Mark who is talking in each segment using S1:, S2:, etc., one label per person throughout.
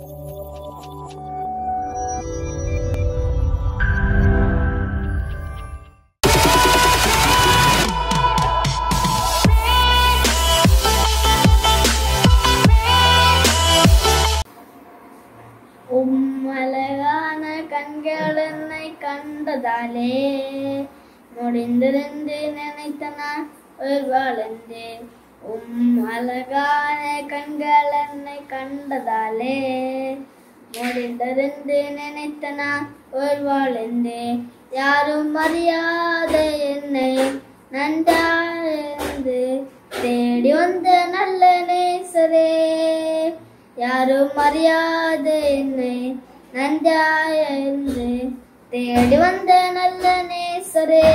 S1: உம்மழகான கண்கள் என்னை கண்டதாலே முடிந்திருந்து நினைத்த நான் ஒரு வாழ்ந்தேன் உம் அழகான கண்கள் என்னை கண்டதாலே முடிந்திருந்து நினைத்த நான் ஒரு வாழ்ந்தேன் யாரும் அறியாத என்னை நன்றாயிருந்து தேடி வந்த நல்ல நேசரே யாரும் அறியாத என்னை நன்றாயிருந்து தேடி வந்த நல்ல நேசரே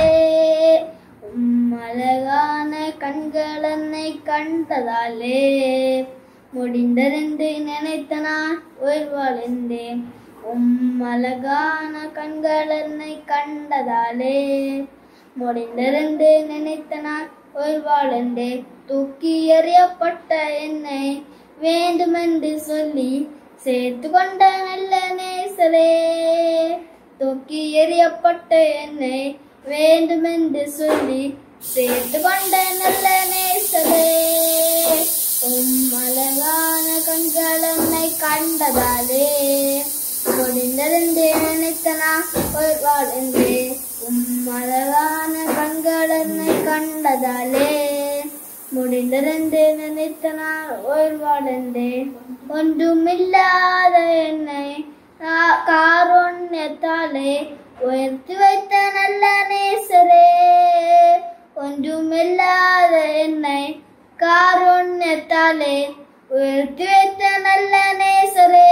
S1: உம் அழகான கண்கள் என்னை கண்டதாலே முடிந்ததென்று நினைத்த நான் உயிர் வாழ்ந்தேன் உம் அழகான கண்கள் என்னை கண்டதாலே முடிந்ததென்று நினைத்த நான் உயிர் வாழ்ந்தேன் தூக்கி எறியப்பட்ட என்னை வேண்டுமென்று சொல்லி சேர்த்து கொண்ட நல்ல நேசரே தூக்கி எறியப்பட்ட என்னை வேண்டுமென்று சொல்லி சேர்த்து கொண்ட நல்ல நேசரே உம் அழகான கண்கள் என்னை கண்டதாலே முடிந்ததென்று நினைத்த நான் ஒரு வாழ்ந்தே உம் அழகான கண்கள் என்னை கண்டதாலே முடிந்ததென்று நினைத்த நான் ஒரு வாழ்ந்தேன் ஒன்றுமில்லாத என்னை கா- காருண்யத்தாலே உயர்த்தி வைத்த நல்ல நேசரே ஒன்றுமில்லாத என்னை காருண்யத்தாலே உயர்த்தி வைத்த நல்ல நேசரே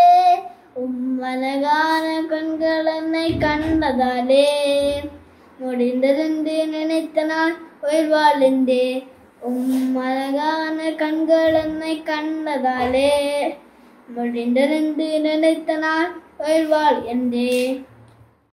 S1: உம் அழகான கண்கள் என்னை கண்டதாலே முடிந்ததென்று நினைத்த நான் உயிர் வாழ்ந்தே உம் அழகான கண்கள் என்னை கண்டதாலே முடிந்ததென்று நினைத்த நான் உயிர் வாழ்ந்தே